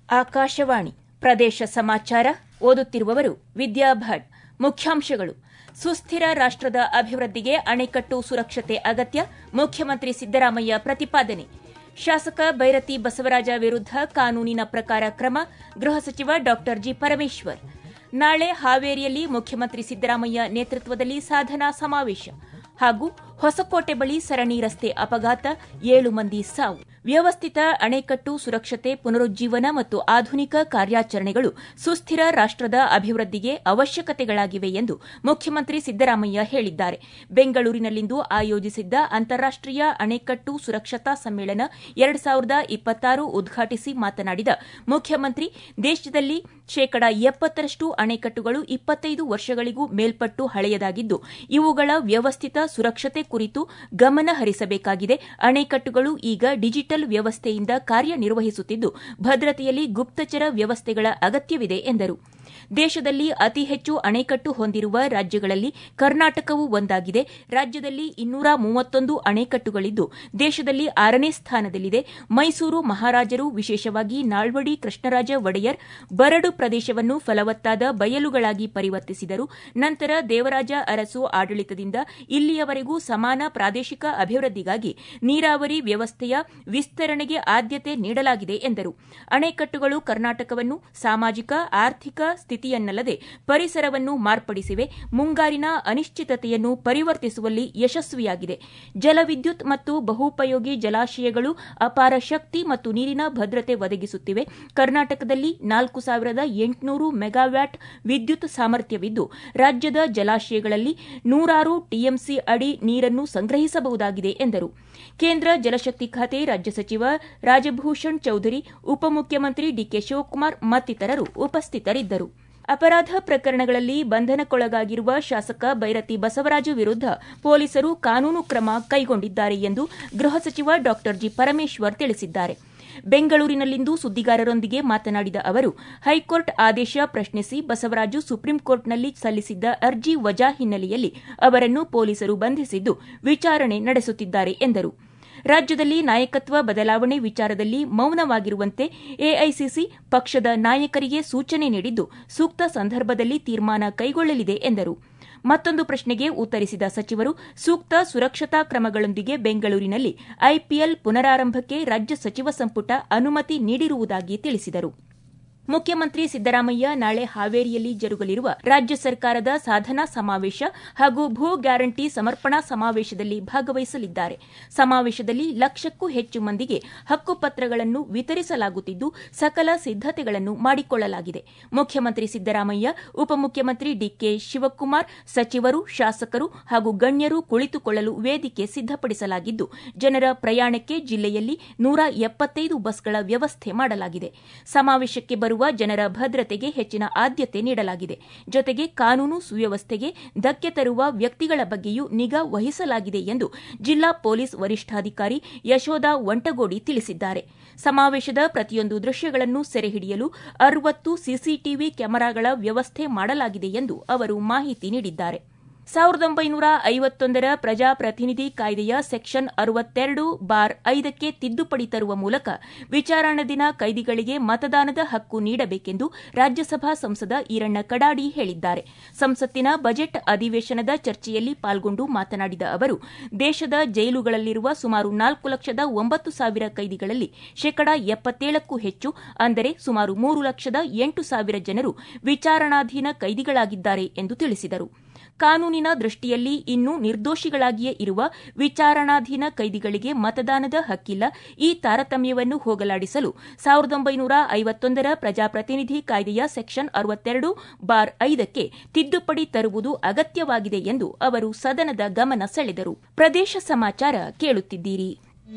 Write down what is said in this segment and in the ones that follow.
ಆಕಾಶವಾಣಿ ಪ್ರದೇಶ ಸಮಾಚಾರ ಓದುತ್ತಿರುವವರು ವಿದ್ಯಾ ಭಟ್ ಮುಖ್ಯಾಂಶಗಳು ಸುಸ್ಥಿರ ರಾಷ್ಟದ ಅಭಿವೃದ್ಧಿಗೆ ಅಣೆಕಟ್ಟು ಸುರಕ್ಷತೆ ಅಗತ್ಯ ಮುಖ್ಯಮಂತ್ರಿ ಸಿದ್ದರಾಮಯ್ಯ ಪ್ರತಿಪಾದನೆ ಶಾಸಕ ಬೈರತಿ ಬಸವರಾಜ ವಿರುದ್ಧ ಕಾನೂನಿನ ಪ್ರಕಾರ ಕ್ರಮ ಗೃಹ ಸಚಿವ ಡಾ ಜಿ ಪರಮೇಶ್ವರ್ ನಾಳೆ ಹಾವೇರಿಯಲ್ಲಿ ಮುಖ್ಯಮಂತ್ರಿ ಸಿದ್ದರಾಮಯ್ಯ ನೇತೃತ್ವದಲ್ಲಿ ಸಾಧನಾ ಸಮಾವೇಶ ಹಾಗೂ ಹೊಸಕೋಟೆ ಬಳಿ ಸರಣಿ ರಸ್ತೆ ಅಪಘಾತ ಏಳು ಮಂದಿ ಸಾವು ವ್ಯವಸ್ಥಿತ ಅಣೆಕಟ್ಟು ಸುರಕ್ಷತೆ ಪುನರುಜ್ಜೀವನ ಮತ್ತು ಆಧುನಿಕ ಕಾರ್ಯಾಚರಣೆಗಳು ಸುಸ್ಥಿರ ರಾಷ್ಟದ ಅಭಿವೃದ್ಧಿಗೆ ಅವಶ್ಯಕತೆಗಳಾಗಿವೆ ಎಂದು ಮುಖ್ಯಮಂತ್ರಿ ಸಿದ್ದರಾಮಯ್ಯ ಹೇಳಿದ್ದಾರೆ ಬೆಂಗಳೂರಿನಲ್ಲಿಂದು ಆಯೋಜಿಸಿದ್ದ ಅಂತಾರಾಷ್ಟೀಯ ಅಣೆಕಟ್ಟು ಸುರಕ್ಷತಾ ಸಮ್ಮೇಳನ ಎರಡು ಸಾವಿರದ ಇಪ್ಪತ್ತಾರು ಉದ್ಘಾಟಿಸಿ ಮಾತನಾಡಿದ ಮುಖ್ಯಮಂತ್ರಿ ದೇಶದಲ್ಲಿ ಶೇಕಡಾ ಎಪ್ಪತ್ತರಷ್ಟು ಅಣೆಕಟ್ಟುಗಳು ಇಪ್ಪತ್ತೈದು ವರ್ಷಗಳಿಗೂ ಮೇಲ್ಪಟ್ಟು ಹಳೆಯದಾಗಿದ್ದು ಇವುಗಳ ವ್ಯವಸ್ಥಿತ ಸುರಕ್ಷತೆ ಕುರಿತು ಗಮನ ಹರಿಸಬೇಕಾಗಿದೆ ಅಣೆಕಟ್ಟುಗಳು ಈಗ ಡಿಜಿಟಲ್ ವ್ಯವಸ್ಥೆಯಿಂದ ಕಾರ್ಯನಿರ್ವಹಿಸುತ್ತಿದ್ದು ಭದ್ರತೆಯಲ್ಲಿ ಗುಪ್ತಚರ ವ್ಯವಸ್ಥೆಗಳ ಅಗತ್ಯವಿದೆ ಎಂದರು ದೇಶದಲ್ಲಿ ಅತಿ ಹೆಚ್ಚು ಅಣೆಕಟ್ಟು ಹೊಂದಿರುವ ರಾಜ್ಯಗಳಲ್ಲಿ ಕರ್ನಾಟಕವೂ ಒಂದಾಗಿದೆ ರಾಜ್ಯದಲ್ಲಿ ಇನ್ನೂರ ಮೂವತ್ತೊಂದು ಅಣೆಕಟ್ಟುಗಳಿದ್ದು ದೇಶದಲ್ಲಿ ಆರನೇ ಸ್ಥಾನದಲ್ಲಿದೆ ಮೈಸೂರು ಮಹಾರಾಜರು ವಿಶೇಷವಾಗಿ ನಾಲ್ವಡಿ ಕೃಷ್ಣರಾಜ ಒಡೆಯರ್ ಬರಡು ಪ್ರದೇಶವನ್ನು ಫಲವತ್ತಾದ ಬಯಲುಗಳಾಗಿ ಪರಿವರ್ತಿಸಿದರು ನಂತರ ದೇವರಾಜ ಅರಸು ಆಡಳಿತದಿಂದ ಇಲ್ಲಿಯವರೆಗೂ ಸಮಾನ ಪ್ರಾದೇಶಿಕ ಅಭಿವೃದ್ಧಿಗಾಗಿ ನೀರಾವರಿ ವ್ಯವಸ್ಥೆಯ ವಿಸ್ತರಣೆಗೆ ಆದ್ಯತೆ ನೀಡಲಾಗಿದೆ ಎಂದರು ಅಣೆಕಟ್ಟುಗಳು ಕರ್ನಾಟಕವನ್ನು ಸಾಮಾಜಿಕ ಆರ್ಥಿಕ ಸ್ಥಿತಿಯನ್ನಲ್ಲದೆ ಪರಿಸರವನ್ನು ಮಾರ್ಪಡಿಸಿವೆ ಮುಂಗಾರಿನ ಅನಿಶ್ಚಿತತೆಯನ್ನು ಪರಿವರ್ತಿಸುವಲ್ಲಿ ಯಶಸ್ವಿಯಾಗಿದೆ ಜಲವಿದ್ಯುತ್ ಮತ್ತು ಬಹುಪಯೋಗಿ ಜಲಾಶಯಗಳು ಅಪಾರ ಶಕ್ತಿ ಮತ್ತು ನೀರಿನ ಭದ್ರತೆ ಒದಗಿಸುತ್ತಿವೆ ಕರ್ನಾಟಕದಲ್ಲಿ ನಾಲ್ಕು ಸಾವಿರದ ಎಂಟುನೂರು ಮೆಗಾವ್ಯಾಟ್ ವಿದ್ಯುತ್ ಸಾಮರ್ಥ್ಯವಿದ್ದು ರಾಜ್ಯದ ಜಲಾಶಯಗಳಲ್ಲಿ ನೂರಾರು ಟಿಎಂಸಿ ಅಡಿ ನೀರನ್ನು ಸಂಗ್ರಹಿಸಬಹುದಾಗಿದೆ ಎಂದರು ಕೇಂದ್ರ ಜಲಶಕ್ತಿ ಖಾತೆ ರಾಜ್ಯ ಸಚಿವ ರಾಜಭೂಷಣ್ ಚೌಧರಿ ಉಪಮುಖ್ಯಮಂತ್ರಿ ಡಿಕೆ ಶಿವಕುಮಾರ್ ಮತ್ತಿತರರು ಉಪಸ್ಥಿತರಿದ್ದರು ಅಪರಾಧ ಪ್ರಕರಣಗಳಲ್ಲಿ ಬಂಧನಕ್ಕೊಳಗಾಗಿರುವ ಶಾಸಕ ಬೈರತಿ ಬಸವರಾಜು ವಿರುದ್ಧ ಪೊಲೀಸರು ಕಾನೂನು ಕ್ರಮ ಕೈಗೊಂಡಿದ್ದಾರೆ ಎಂದು ಗೃಹ ಸಚಿವ ಡಾ ಜಿ ಪರಮೇಶ್ವರ್ ತಿಳಿಸಿದ್ದಾರೆ ಬೆಂಗಳೂರಿನಲ್ಲಿಂದು ಸುದ್ದಿಗಾರರೊಂದಿಗೆ ಮಾತನಾಡಿದ ಅವರು ಹೈಕೋರ್ಟ್ ಆದೇಶ ಪ್ರಶ್ನಿಸಿ ಬಸವರಾಜು ಸುಪ್ರೀಂಕೋರ್ಟ್ನಲ್ಲಿ ಸಲ್ಲಿಸಿದ್ದ ಅರ್ಜಿ ವಜಾ ಹಿನ್ನೆಲೆಯಲ್ಲಿ ಅವರನ್ನು ಪೊಲೀಸರು ಬಂಧಿಸಿದ್ದು ವಿಚಾರಣೆ ನಡೆಸುತ್ತಿದ್ದಾರೆ ಎಂದರು ರಾಜ್ಯದಲ್ಲಿ ನಾಯಕತ್ವ ಬದಲಾವಣೆ ವಿಚಾರದಲ್ಲಿ ಮೌನವಾಗಿರುವಂತೆ ಎಐಸಿಸಿ ಪಕ್ಷದ ನಾಯಕರಿಗೆ ಸೂಚನೆ ನೀಡಿದ್ದು ಸೂಕ್ತ ಸಂದರ್ಭದಲ್ಲಿ ತೀರ್ಮಾನ ಕೈಗೊಳ್ಳಲಿದೆ ಎಂದರು ಮತ್ತೊಂದು ಪ್ರಶ್ನೆಗೆ ಉತ್ತರಿಸಿದ ಸಚಿವರು ಸೂಕ್ತ ಸುರಕ್ಷತಾ ಕ್ರಮಗಳೊಂದಿಗೆ ಬೆಂಗಳೂರಿನಲ್ಲಿ ಐಪಿಎಲ್ ಪುನರಾರಂಭಕ್ಕೆ ರಾಜ್ಯ ಸಚಿವ ಸಂಪುಟ ಅನುಮತಿ ನೀಡಿರುವುದಾಗಿ ತಿಳಿಸಿದರು ಮುಖ್ಯಮಂತ್ರಿ ಸಿದ್ದರಾಮಯ್ಯ ನಾಳೆ ಹಾವೇರಿಯಲ್ಲಿ ಜರುಗಲಿರುವ ರಾಜ್ಯ ಸರ್ಕಾರದ ಸಾಧನಾ ಸಮಾವೇಶ ಹಾಗೂ ಭೂ ಗ್ಯಾರಂಟಿ ಸಮರ್ಪಣಾ ಸಮಾವೇಶದಲ್ಲಿ ಭಾಗವಹಿಸಲಿದ್ದಾರೆ ಸಮಾವೇಶದಲ್ಲಿ ಲಕ್ಷಕ್ಕೂ ಹೆಚ್ಚು ಮಂದಿಗೆ ಹಕ್ಕುಪತ್ರಗಳನ್ನು ವಿತರಿಸಲಾಗುತ್ತಿದ್ದು ಸಕಲ ಸಿದ್ದತೆಗಳನ್ನು ಮಾಡಿಕೊಳ್ಳಲಾಗಿದೆ ಮುಖ್ಯಮಂತ್ರಿ ಸಿದ್ದರಾಮಯ್ಯ ಉಪಮುಖ್ಯಮಂತ್ರಿ ಡಿಕೆ ಶಿವಕುಮಾರ್ ಸಚಿವರು ಶಾಸಕರು ಹಾಗೂ ಗಣ್ಯರು ಕುಳಿತುಕೊಳ್ಳಲು ವೇದಿಕೆ ಸಿದ್ದಪಡಿಸಲಾಗಿದ್ದು ಜನರ ಪ್ರಯಾಣಕ್ಕೆ ಜಿಲ್ಲೆಯಲ್ಲಿ ನೂರ ಎಪ್ಪತ್ತೈದು ಬಸ್ಗಳ ವ್ಯವಸ್ಥೆ ಮಾಡಲಾಗಿದೆ ಸಮಾವೇಶಕ್ಕೆ ಬರುವ ಜನರ ಭದ್ರತೆಗೆ ಹೆಚ್ಚಿನ ಆದ್ಯತೆ ನೀಡಲಾಗಿದೆ ಜೊತೆಗೆ ಕಾನೂನು ಸುವ್ಯವಸ್ಥೆಗೆ ಧಕ್ಕೆ ತರುವ ವ್ಯಕ್ತಿಗಳ ಬಗ್ಗೆಯೂ ನಿಗಾ ವಹಿಸಲಾಗಿದೆ ಎಂದು ಜಿಲ್ಲಾ ಪೊಲೀಸ್ ವರಿಷ್ಠಾಧಿಕಾರಿ ಯಶೋಧ ವಂಟಗೋಡಿ ತಿಳಿಸಿದ್ದಾರೆ ಸಮಾವೇಶದ ಪ್ರತಿಯೊಂದು ದೃಶ್ಯಗಳನ್ನು ಸೆರೆಹಿಡಿಯಲು ಅರವತ್ತು ಸಿಸಿಟಿವಿ ಕ್ಯಾಮೆರಾಗಳ ವ್ಯವಸ್ಥೆ ಮಾಡಲಾಗಿದೆ ಎಂದು ಅವರು ಮಾಹಿತಿ ನೀಡಿದ್ದಾರೆ ಸಾವಿರದ ಒಂಬೈನೂರ ಐವತ್ತೊಂದರ ಪ್ರಜಾಪ್ರತಿನಿಧಿ ಕಾಯ್ದೆಯ ಸೆಕ್ಷನ್ ಅರವತ್ತೆರಡು ಬಾರ್ ಐದಕ್ಕೆ ತಿದ್ದುಪಡಿ ತರುವ ಮೂಲಕ ವಿಚಾರಣಾಧೀನ ಕೈದಿಗಳಿಗೆ ಮತದಾನದ ಹಕ್ಕು ನೀಡಬೇಕೆಂದು ರಾಜ್ಯಸಭಾ ಸಂಸದ ಈರಣ್ಣ ಕಡಾಡಿ ಹೇಳಿದ್ದಾರೆ ಸಂಸತ್ತಿನ ಬಜೆಟ್ ಅಧಿವೇಶನದ ಚರ್ಚೆಯಲ್ಲಿ ಪಾಲ್ಗೊಂಡು ಮಾತನಾಡಿದ ಅವರು ದೇಶದ ಜೈಲುಗಳಲ್ಲಿರುವ ಸುಮಾರು ನಾಲ್ಕು ಲಕ್ಷದ ಒಂಬತ್ತು ಸಾವಿರ ಕೈದಿಗಳಲ್ಲಿ ಶೇಕಡಾ ಎಪ್ಪತ್ತೇಳಕ್ಕೂ ಹೆಚ್ಚು ಅಂದರೆ ಸುಮಾರು ಮೂರು ಲಕ್ಷದ ಎಂಟು ಸಾವಿರ ಜನರು ವಿಚಾರಣಾಧೀನ ಕೈದಿಗಳಾಗಿದ್ದಾರೆ ಎಂದು ತಿಳಿಸಿದರು ಕಾನೂನಿನ ದೃಷ್ಟಿಯಲ್ಲಿ ಇನ್ನೂ ನಿರ್ದೋಷಿಗಳಾಗಿಯೇ ಇರುವ ವಿಚಾರಣಾಧೀನ ಕೈದಿಗಳಿಗೆ ಮತದಾನದ ಹಕ್ಕಿಲ್ಲ ಈ ತಾರತಮ್ಯವನ್ನು ಹೋಗಲಾಡಿಸಲು ಸಾವಿರದ ಒಂಬೈನೂರ ಐವತ್ತೊಂದರ ಪ್ರಜಾಪ್ರತಿನಿಧಿ ಕಾಯ್ದೆಯ ಸೆಕ್ಷನ್ ಅರವತ್ತೆರಡು ಬಾರ್ ಐದಕ್ಕೆ ತಿದ್ದುಪಡಿ ತರುವುದು ಅಗತ್ಯವಾಗಿದೆ ಎಂದು ಅವರು ಸದನದ ಗಮನ ಸೆಳೆದರು ಪ್ರದೇಶ ಸಮಾಚಾರ ಕೇಳುತ್ತಿದ್ದೀರಿ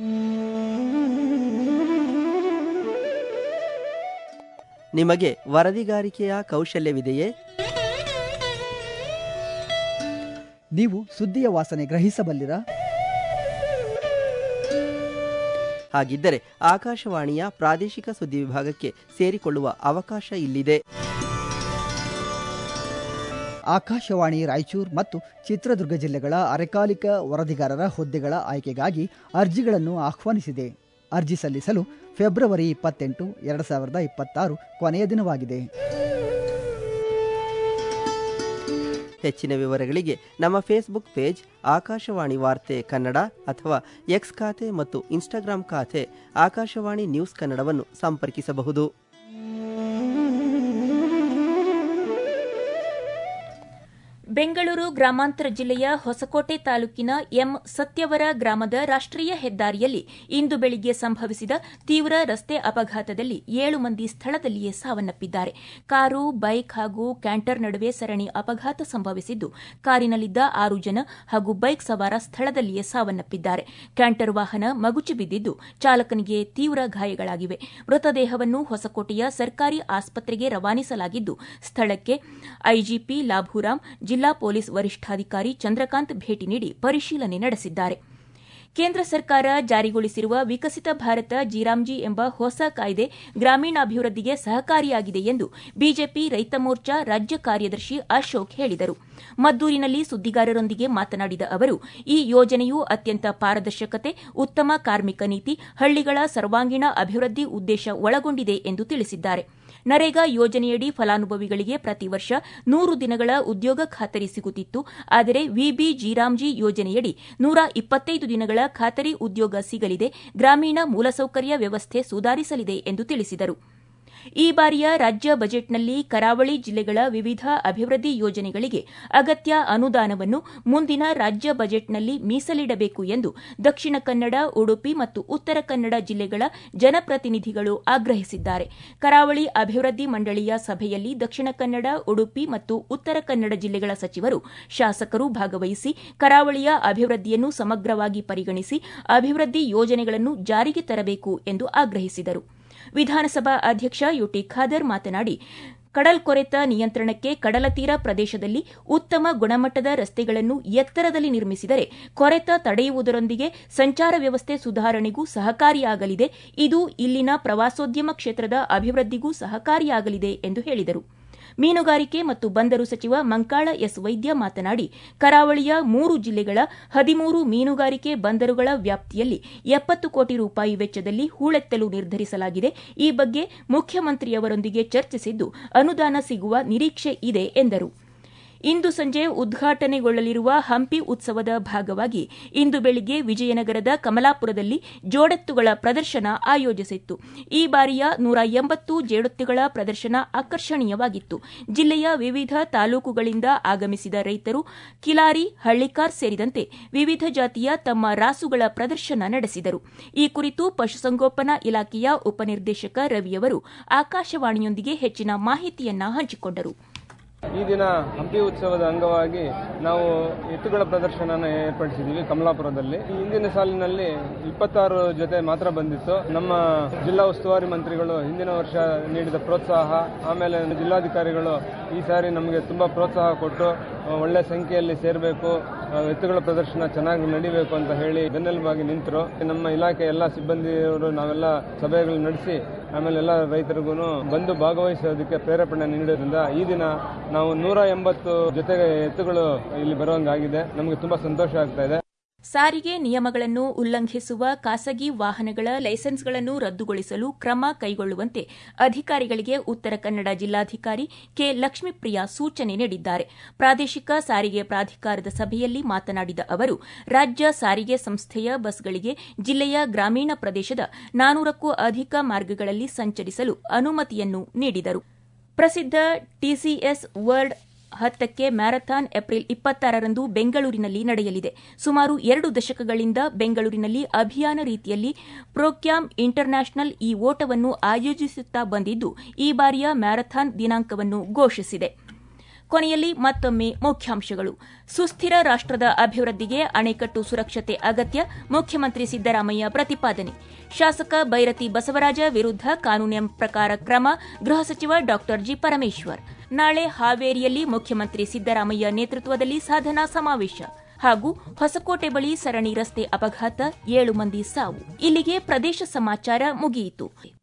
ನಿಮಗೆ ವರದಿಗಾರಿಕೆಯ ಕೌಶಲ್ಯವಿದೆಯೇ ನೀವು ಸುದ್ದಿಯ ವಾಸನೆ ಗ್ರಹಿಸಬಲ್ಲಿರಾ ಹಾಗಿದ್ದರೆ ಆಕಾಶವಾಣಿಯ ಪ್ರಾದೇಶಿಕ ಸುದ್ದಿ ವಿಭಾಗಕ್ಕೆ ಸೇರಿಕೊಳ್ಳುವ ಅವಕಾಶ ಇಲ್ಲಿದೆ ಆಕಾಶವಾಣಿ ರಾಯಚೂರು ಮತ್ತು ಚಿತ್ರದುರ್ಗ ಜಿಲ್ಲೆಗಳ ಅರೆಕಾಲಿಕ ವರದಿಗಾರರ ಹುದ್ದೆಗಳ ಆಯ್ಕೆಗಾಗಿ ಅರ್ಜಿಗಳನ್ನು ಆಹ್ವಾನಿಸಿದೆ ಅರ್ಜಿ ಸಲ್ಲಿಸಲು ಫೆಬ್ರವರಿ ಇಪ್ಪತ್ತೆಂಟು ಎರಡು ಸಾವಿರದ ಇಪ್ಪತ್ತಾರು ಕೊನೆಯ ದಿನವಾಗಿದೆ ಹೆಚ್ಚಿನ ವಿವರಗಳಿಗೆ ನಮ್ಮ ಫೇಸ್ಬುಕ್ ಪೇಜ್ ಆಕಾಶವಾಣಿ ವಾರ್ತೆ ಕನ್ನಡ ಅಥವಾ ಎಕ್ಸ್ ಖಾತೆ ಮತ್ತು ಇನ್ಸ್ಟಾಗ್ರಾಂ ಖಾತೆ ಆಕಾಶವಾಣಿ ನ್ಯೂಸ್ ಕನ್ನಡವನ್ನು ಸಂಪರ್ಕಿಸಬಹುದು ಬೆಂಗಳೂರು ಗ್ರಾಮಾಂತರ ಜಿಲ್ಲೆಯ ಹೊಸಕೋಟೆ ತಾಲೂಕಿನ ಎಂ ಸತ್ಯವರ ಗ್ರಾಮದ ರಾಷ್ಟೀಯ ಹೆದ್ದಾರಿಯಲ್ಲಿ ಇಂದು ಬೆಳಿಗ್ಗೆ ಸಂಭವಿಸಿದ ತೀವ್ರ ರಸ್ತೆ ಅಪಘಾತದಲ್ಲಿ ಏಳು ಮಂದಿ ಸ್ಥಳದಲ್ಲಿಯೇ ಸಾವನ್ನಪ್ಪಿದ್ದಾರೆ ಕಾರು ಬೈಕ್ ಹಾಗೂ ಕ್ಯಾಂಟರ್ ನಡುವೆ ಸರಣಿ ಅಪಘಾತ ಸಂಭವಿಸಿದ್ದು ಕಾರಿನಲ್ಲಿದ್ದ ಆರು ಜನ ಹಾಗೂ ಬೈಕ್ ಸವಾರ ಸ್ಥಳದಲ್ಲಿಯೇ ಸಾವನ್ನಪ್ಪಿದ್ದಾರೆ ಕ್ಯಾಂಟರ್ ವಾಹನ ಮಗುಚಿ ಬಿದ್ದಿದ್ದು ಚಾಲಕನಿಗೆ ತೀವ್ರ ಗಾಯಗಳಾಗಿವೆ ಮೃತದೇಹವನ್ನು ಹೊಸಕೋಟೆಯ ಸರ್ಕಾರಿ ಆಸ್ಪತ್ರೆಗೆ ರವಾನಿಸಲಾಗಿದ್ದು ಸ್ಥಳಕ್ಕೆ ಐಜಿಪಿ ಲಾಭೂರಾಮ್ ಜಿಲ್ಲಾ ಪೊಲೀಸ್ ವರಿಷ್ಠಾಧಿಕಾರಿ ಚಂದ್ರಕಾಂತ್ ಭೇಟಿ ನೀಡಿ ಪರಿಶೀಲನೆ ನಡೆಸಿದ್ದಾರೆ ಕೇಂದ್ರ ಸರ್ಕಾರ ಜಾರಿಗೊಳಿಸಿರುವ ವಿಕಸಿತ ಭಾರತ ಜಿರಾಮ್ಜಿ ಎಂಬ ಹೊಸ ಕಾಯ್ದೆ ಗ್ರಾಮೀಣಾಭಿವೃದ್ಧಿಗೆ ಸಹಕಾರಿಯಾಗಿದೆ ಎಂದು ಬಿಜೆಪಿ ರೈತ ಮೋರ್ಚಾ ರಾಜ್ಯ ಕಾರ್ಯದರ್ಶಿ ಅಶೋಕ್ ಹೇಳಿದರು ಮದ್ದೂರಿನಲ್ಲಿ ಸುದ್ದಿಗಾರರೊಂದಿಗೆ ಮಾತನಾಡಿದ ಅವರು ಈ ಯೋಜನೆಯು ಅತ್ಯಂತ ಪಾರದರ್ಶಕತೆ ಉತ್ತಮ ಕಾರ್ಮಿಕ ನೀತಿ ಹಳ್ಳಿಗಳ ಸರ್ವಾಂಗೀಣ ಅಭಿವೃದ್ಧಿ ಉದ್ದೇಶ ಒಳಗೊಂಡಿದೆ ಎಂದು ತಿಳಿಸಿದ್ದಾರೆ ನರೇಗಾ ಯೋಜನೆಯಡಿ ಫಲಾನುಭವಿಗಳಿಗೆ ಪ್ರತಿ ವರ್ಷ ನೂರು ದಿನಗಳ ಉದ್ಯೋಗ ಖಾತರಿ ಸಿಗುತ್ತಿತ್ತು ಆದರೆ ವಿಬಿ ಜಿರಾಮ್ಜಿ ಯೋಜನೆಯಡಿ ನೂರ ಇಪ್ಪತ್ತೈದು ದಿನಗಳ ಖಾತರಿ ಉದ್ಯೋಗ ಸಿಗಲಿದೆ ಗ್ರಾಮೀಣ ಮೂಲಸೌಕರ್ಯ ವ್ಯವಸ್ಥೆ ಸುಧಾರಿಸಲಿದೆ ಎಂದು ತಿಳಿಸಿದರು ಈ ಬಾರಿಯ ರಾಜ್ಯ ಬಜೆಟ್ನಲ್ಲಿ ಕರಾವಳಿ ಜಿಲ್ಲೆಗಳ ವಿವಿಧ ಅಭಿವೃದ್ಧಿ ಯೋಜನೆಗಳಿಗೆ ಅಗತ್ಯ ಅನುದಾನವನ್ನು ಮುಂದಿನ ರಾಜ್ಯ ಬಜೆಟ್ನಲ್ಲಿ ಮೀಸಲಿಡಬೇಕು ಎಂದು ದಕ್ಷಿಣ ಕನ್ನಡ ಉಡುಪಿ ಮತ್ತು ಉತ್ತರ ಕನ್ನಡ ಜಿಲ್ಲೆಗಳ ಜನಪ್ರತಿನಿಧಿಗಳು ಆಗ್ರಹಿಸಿದ್ದಾರೆ ಕರಾವಳಿ ಅಭಿವೃದ್ಧಿ ಮಂಡಳಿಯ ಸಭೆಯಲ್ಲಿ ದಕ್ಷಿಣ ಕನ್ನಡ ಉಡುಪಿ ಮತ್ತು ಉತ್ತರ ಕನ್ನಡ ಜಿಲ್ಲೆಗಳ ಸಚಿವರು ಶಾಸಕರು ಭಾಗವಹಿಸಿ ಕರಾವಳಿಯ ಅಭಿವೃದ್ಧಿಯನ್ನು ಸಮಗ್ರವಾಗಿ ಪರಿಗಣಿಸಿ ಅಭಿವೃದ್ಧಿ ಯೋಜನೆಗಳನ್ನು ಜಾರಿಗೆ ತರಬೇಕು ಎಂದು ಆಗ್ರಹಿಸಿದರು ವಿಧಾನಸಭಾ ಅಧ್ಯಕ್ಷ ಯುಟಿ ಖಾದರ್ ಮಾತನಾಡಿ ಕಡಲ್ಕೊರೆತ ನಿಯಂತ್ರಣಕ್ಕೆ ಕಡಲತೀರ ಪ್ರದೇಶದಲ್ಲಿ ಉತ್ತಮ ಗುಣಮಟ್ಟದ ರಸ್ತೆಗಳನ್ನು ಎತ್ತರದಲ್ಲಿ ನಿರ್ಮಿಸಿದರೆ ಕೊರೆತ ತಡೆಯುವುದರೊಂದಿಗೆ ಸಂಚಾರ ವ್ಯವಸ್ಥೆ ಸುಧಾರಣೆಗೂ ಸಹಕಾರಿಯಾಗಲಿದೆ ಇದು ಇಲ್ಲಿನ ಪ್ರವಾಸೋದ್ಯಮ ಕ್ಷೇತ್ರದ ಅಭಿವೃದ್ಧಿಗೂ ಸಹಕಾರಿಯಾಗಲಿದೆ ಎಂದು ಹೇಳಿದರು ಮೀನುಗಾರಿಕೆ ಮತ್ತು ಬಂದರು ಸಚಿವ ಮಂಕಾಳ ಎಸ್ ವೈದ್ಯ ಮಾತನಾಡಿ ಕರಾವಳಿಯ ಮೂರು ಜಿಲ್ಲೆಗಳ ಹದಿಮೂರು ಮೀನುಗಾರಿಕೆ ಬಂದರುಗಳ ವ್ಯಾಪ್ತಿಯಲ್ಲಿ ಎಪ್ಪತ್ತು ಕೋಟಿ ರೂಪಾಯಿ ವೆಚ್ಚದಲ್ಲಿ ಹೂಳೆತ್ತಲು ನಿರ್ಧರಿಸಲಾಗಿದೆ ಈ ಬಗ್ಗೆ ಮುಖ್ಯಮಂತ್ರಿಯವರೊಂದಿಗೆ ಚರ್ಚಿಸಿದ್ದು ಅನುದಾನ ಸಿಗುವ ನಿರೀಕ್ಷೆ ಇದೆ ಎಂದರು ಇಂದು ಸಂಜೆ ಉದ್ಘಾಟನೆಗೊಳ್ಳಲಿರುವ ಹಂಪಿ ಉತ್ಸವದ ಭಾಗವಾಗಿ ಇಂದು ಬೆಳಿಗ್ಗೆ ವಿಜಯನಗರದ ಕಮಲಾಪುರದಲ್ಲಿ ಜೋಡೆತ್ತುಗಳ ಪ್ರದರ್ಶನ ಆಯೋಜಿಸಿತ್ತು ಈ ಬಾರಿಯ ನೂರ ಎಂಬತ್ತು ಜೇಡೊತ್ತುಗಳ ಪ್ರದರ್ಶನ ಆಕರ್ಷಣೀಯವಾಗಿತ್ತು ಜಿಲ್ಲೆಯ ವಿವಿಧ ತಾಲೂಕುಗಳಿಂದ ಆಗಮಿಸಿದ ರೈತರು ಕಿಲಾರಿ ಹಳ್ಳಿಕಾರ್ ಸೇರಿದಂತೆ ವಿವಿಧ ಜಾತಿಯ ತಮ್ಮ ರಾಸುಗಳ ಪ್ರದರ್ಶನ ನಡೆಸಿದರು ಈ ಕುರಿತು ಪಶುಸಂಗೋಪನಾ ಇಲಾಖೆಯ ಉಪನಿರ್ದೇಶಕ ರವಿಯವರು ಆಕಾಶವಾಣಿಯೊಂದಿಗೆ ಹೆಚ್ಚಿನ ಮಾಹಿತಿಯನ್ನ ಹಂಚಿಕೊಂಡರು ಈ ದಿನ ಹಂಪಿ ಉತ್ಸವದ ಅಂಗವಾಗಿ ನಾವು ಎತ್ತುಗಳ ಪ್ರದರ್ಶನನ ಏರ್ಪಡಿಸಿದ್ದೀವಿ ಕಮಲಾಪುರದಲ್ಲಿ ಈ ಹಿಂದಿನ ಸಾಲಿನಲ್ಲಿ ಇಪ್ಪತ್ತಾರು ಜೊತೆ ಮಾತ್ರ ಬಂದಿತ್ತು ನಮ್ಮ ಜಿಲ್ಲಾ ಉಸ್ತುವಾರಿ ಮಂತ್ರಿಗಳು ಹಿಂದಿನ ವರ್ಷ ನೀಡಿದ ಪ್ರೋತ್ಸಾಹ ಆಮೇಲೆ ಜಿಲ್ಲಾಧಿಕಾರಿಗಳು ಈ ಸಾರಿ ನಮಗೆ ತುಂಬ ಪ್ರೋತ್ಸಾಹ ಕೊಟ್ಟು ಒಳ್ಳೆ ಸಂಖ್ಯೆಯಲ್ಲಿ ಸೇರಬೇಕು ಎತ್ತುಗಳ ಪ್ರದರ್ಶನ ಚೆನ್ನಾಗಿ ನಡಿಬೇಕು ಅಂತ ಹೇಳಿ ಬೆನ್ನೆಲುಬಾಗಿ ನಿಂತರು ನಮ್ಮ ಇಲಾಖೆ ಎಲ್ಲ ಸಿಬ್ಬಂದಿಯವರು ನಾವೆಲ್ಲ ಸಭೆಗಳು ನಡೆಸಿ ಆಮೇಲೆ ಎಲ್ಲ ರೈತರಿಗೂ ಬಂದು ಭಾಗವಹಿಸೋದಕ್ಕೆ ಪ್ರೇರೇಪಣೆ ನೀಡೋದ್ರಿಂದ ಈ ದಿನ ನಾವು ನೂರ ಎಂಬತ್ತು ಜೊತೆಗೆ ಎತ್ತುಗಳು ಇಲ್ಲಿ ಬರುವಂಗಾಗಿದೆ ನಮಗೆ ತುಂಬಾ ಸಂತೋಷ ಆಗ್ತಾ ಇದೆ ಸಾರಿಗೆ ನಿಯಮಗಳನ್ನು ಉಲ್ಲಂಘಿಸುವ ಖಾಸಗಿ ವಾಹನಗಳ ಲೈಸೆನ್ಸ್ಗಳನ್ನು ರದ್ದುಗೊಳಿಸಲು ಕ್ರಮ ಕೈಗೊಳ್ಳುವಂತೆ ಅಧಿಕಾರಿಗಳಿಗೆ ಉತ್ತರ ಕನ್ನಡ ಜಿಲ್ಲಾಧಿಕಾರಿ ಕೆ ಲಕ್ಷ್ಮೀಪ್ರಿಯಾ ಸೂಚನೆ ನೀಡಿದ್ದಾರೆ ಪ್ರಾದೇಶಿಕ ಸಾರಿಗೆ ಪ್ರಾಧಿಕಾರದ ಸಭೆಯಲ್ಲಿ ಮಾತನಾಡಿದ ಅವರು ರಾಜ್ಯ ಸಾರಿಗೆ ಸಂಸ್ಥೆಯ ಬಸ್ಗಳಿಗೆ ಜಿಲ್ಲೆಯ ಗ್ರಾಮೀಣ ಪ್ರದೇಶದ ನಾನೂರಕ್ಕೂ ಅಧಿಕ ಮಾರ್ಗಗಳಲ್ಲಿ ಸಂಚರಿಸಲು ಅನುಮತಿಯನ್ನು ನೀಡಿದರು ಪ್ರಸಿದ್ಧ ಟಿಸಿಎಸ್ ವರ್ಲ್ಡ್ ಹತ್ತಕ್ಕೆ ಮ್ಯಾರಥಾನ್ ಏಪ್ರಿಲ್ ಇಪ್ಪತ್ತಾರರಂದು ಬೆಂಗಳೂರಿನಲ್ಲಿ ನಡೆಯಲಿದೆ ಸುಮಾರು ಎರಡು ದಶಕಗಳಿಂದ ಬೆಂಗಳೂರಿನಲ್ಲಿ ಅಭಿಯಾನ ರೀತಿಯಲ್ಲಿ ಪ್ರೋಕ್ಯಾಮ್ ಇಂಟರ್ನ್ಯಾಷನಲ್ ಈ ಓಟವನ್ನು ಆಯೋಜಿಸುತ್ತಾ ಬಂದಿದ್ದು ಈ ಬಾರಿಯ ಮ್ಯಾರಥಾನ್ ದಿನಾಂಕವನ್ನು ಘೋಷಿಸಿದೆ ಕೊನೆಯಲ್ಲಿ ಮತ್ತೊಮ್ಮೆ ಮುಖ್ಯಾಂಶಗಳು ಸುಸ್ಥಿರ ರಾಷ್ಟದ ಅಭಿವೃದ್ಧಿಗೆ ಅಣೆಕಟ್ಟು ಸುರಕ್ಷತೆ ಅಗತ್ಯ ಮುಖ್ಯಮಂತ್ರಿ ಸಿದ್ದರಾಮಯ್ಯ ಪ್ರತಿಪಾದನೆ ಶಾಸಕ ಬೈರತಿ ಬಸವರಾಜ ವಿರುದ್ಧ ಕಾನೂನಿನ ಪ್ರಕಾರ ಕ್ರಮ ಗೃಹ ಸಚಿವ ಡಾ ಜಿ ಪರಮೇಶ್ವರ್ ನಾಳೆ ಹಾವೇರಿಯಲ್ಲಿ ಮುಖ್ಯಮಂತ್ರಿ ಸಿದ್ದರಾಮಯ್ಯ ನೇತೃತ್ವದಲ್ಲಿ ಸಾಧನಾ ಸಮಾವೇಶ ಹಾಗೂ ಹೊಸಕೋಟೆ ಬಳಿ ಸರಣಿ ರಸ್ತೆ ಅಪಘಾತ ಏಳು ಮಂದಿ ಸಾವು ಇಲ್ಲಿಗೆ ಪ್ರದೇಶ ಸಮಾಚಾರ ಮುಗಿಯಿತು